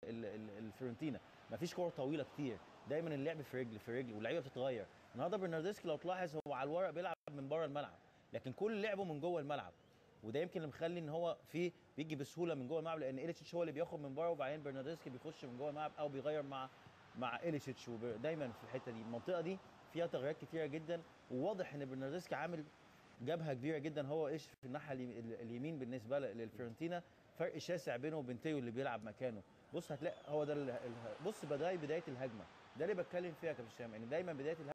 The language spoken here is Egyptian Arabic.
ال- ال- الفيورنتينا مفيش كور طويله كتير دايما اللعب في رجل في رجل واللعيبه بتتغير النهارده برناردسكي لو تلاحظ هو على الورق بيلعب من بره الملعب لكن كل لعبه من جوه الملعب وده يمكن اللي مخلي ان هو في بيجي بسهوله من جوه الملعب لان إليتشيتش هو اللي بياخد من بره وبعدين برناردسكي بيخش من جوه الملعب او بيغير مع مع إليتشيتش دايما في الحته دي المنطقه دي فيها تغييرات كتيره جدا وواضح ان برناردسكي عامل جبهه كبيره جدا هو ايش في الناحيه اليم- ال- اليمين بالنسبه ل- للفيورنتينا فرق شاسع بينه وبين تيو اللي بيلعب مكانه بص هتلاقي هو ده ال- ال- بص بدايه بدايه الهجمه ده اللي بتكلم فيها يا كابتن هشام ان دايما بدايه الهجمه